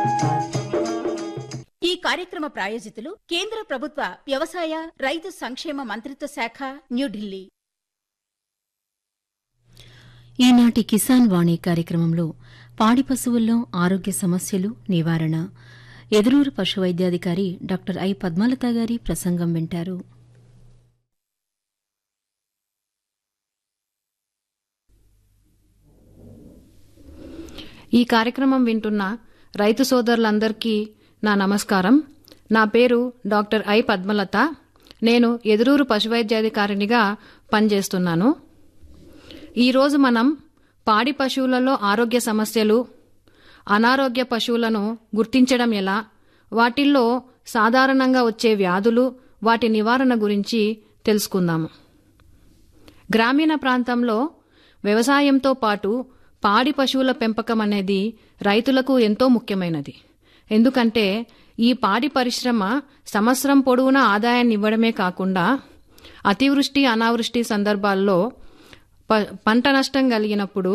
ఈ కార్యక్రమ ప్రాయోజితులు కేంద్ర ప్రభుత్వ వ్యవసాయ రైతు సంక్షేమ మంత్రిత్వ శాఖ న్యూఢిల్లీ ఈనాటి కిసాన్ వాణి కార్యక్రమంలో పాడి పశువుల్లో ఆరోగ్య సమస్యలు నివారణ ఎదురూరు పశు వైద్యాధికారి డాక్టర్ ఐ పద్మలత గారి ప్రసంగం వింటారు ఈ కార్యక్రమం వింటున్న రైతు సోదరులందరికీ నా నమస్కారం నా పేరు డాక్టర్ ఐ పద్మలత నేను ఎదురూరు పశువైద్యాధికారినిగా పనిచేస్తున్నాను ఈరోజు మనం పాడి పశువులలో ఆరోగ్య సమస్యలు అనారోగ్య పశువులను గుర్తించడం ఎలా వాటిల్లో సాధారణంగా వచ్చే వ్యాధులు వాటి నివారణ గురించి తెలుసుకుందాము గ్రామీణ ప్రాంతంలో వ్యవసాయంతో పాటు పాడి పశువుల పెంపకం అనేది రైతులకు ఎంతో ముఖ్యమైనది ఎందుకంటే ఈ పాడి పరిశ్రమ సంవత్సరం పొడవునా ఆదాయాన్ని ఇవ్వడమే కాకుండా అతివృష్టి అనావృష్టి సందర్భాల్లో ప- పంట నష్టం కలిగినప్పుడు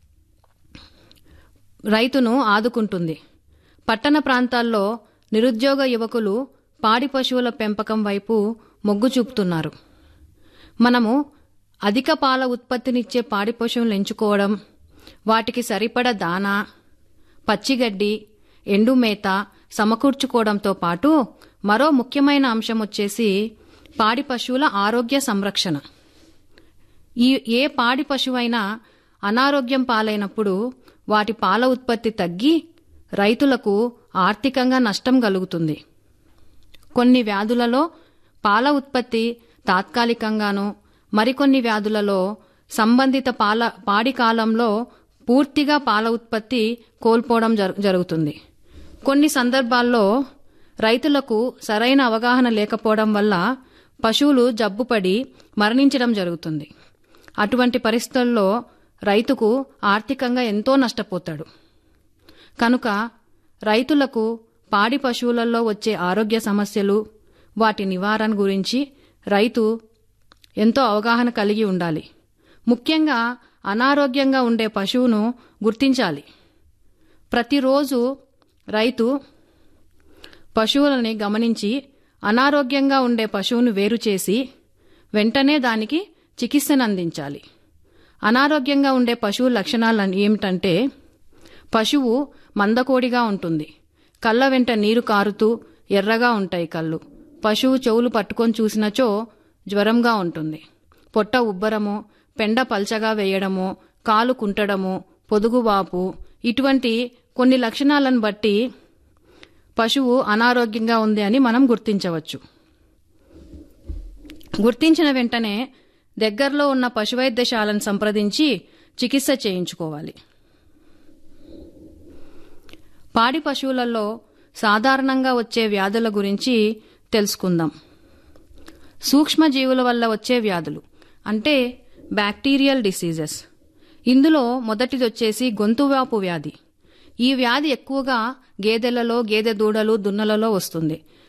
రైతును ఆదుకుంటుంది పట్టణ ప్రాంతాల్లో నిరుద్యోగ యువకులు పాడి పశువుల పెంపకం వైపు మొగ్గు చూపుతున్నారు మనము అధిక పాల ఉత్పత్తినిచ్చే పాడి పశువులను ఎంచుకోవడం వాటికి సరిపడ దానా పచ్చిగడ్డి ఎండుమేత సమకూర్చుకోవడంతో పాటు మరో ముఖ్యమైన అంశం వచ్చేసి పాడి పశువుల ఆరోగ్య సంరక్షణ ఈ ఏ పాడి పశువైనా అనారోగ్యం పాలైనప్పుడు వాటి పాల ఉత్పత్తి తగ్గి రైతులకు ఆర్థికంగా నష్టం కలుగుతుంది కొన్ని వ్యాధులలో పాల ఉత్పత్తి తాత్కాలికంగాను మరికొన్ని వ్యాధులలో సంబంధిత పాల పాడి కాలంలో పూర్తిగా పాల ఉత్పత్తి కోల్పోవడం జరు- జరుగుతుంది కొన్ని సందర్భాల్లో రైతులకు సరైన అవగాహన లేకపోవడం వల్ల పశువులు జబ్బుపడి మరణించడం జరుగుతుంది అటువంటి పరిస్థితుల్లో రైతుకు ఆర్థికంగా ఎంతో నష్టపోతాడు కనుక రైతులకు పాడి పశువులలో వచ్చే ఆరోగ్య సమస్యలు వాటి నివారణ గురించి రైతు ఎంతో అవగాహన కలిగి ఉండాలి ముఖ్యంగా అనారోగ్యంగా ఉండే పశువును గుర్తించాలి ప్రతిరోజు రైతు పశువులని గమనించి అనారోగ్యంగా ఉండే పశువును వేరు చేసి వెంటనే దానికి చికిత్సను అందించాలి అనారోగ్యంగా ఉండే పశువు లక్షణాలు ఏమిటంటే పశువు మందకోడిగా ఉంటుంది కళ్ళ వెంట నీరు కారుతూ ఎర్రగా ఉంటాయి కళ్ళు పశువు చెవులు పట్టుకొని చూసినచో జ్వరంగా ఉంటుంది పొట్ట ఉబ్బరము పెండ పల్చగా వేయడము కాలు కుంటడము పొదుగువాపు ఇటువంటి కొన్ని లక్షణాలను బట్టి పశువు అనారోగ్యంగా ఉంది అని మనం గుర్తించవచ్చు గుర్తించిన వెంటనే దగ్గరలో ఉన్న పశువైద్యశాలను సంప్రదించి చికిత్స చేయించుకోవాలి పాడి పశువులలో సాధారణంగా వచ్చే వ్యాధుల గురించి తెలుసుకుందాం సూక్ష్మజీవుల వల్ల వచ్చే వ్యాధులు అంటే బ్యాక్టీరియల్ డిసీజెస్ ఇందులో మొదటిది వచ్చేసి గొంతువాపు వ్యాధి ఈ వ్యాధి ఎక్కువగా గేదెలలో గేదె దూడలు దున్నలలో వస్తుంది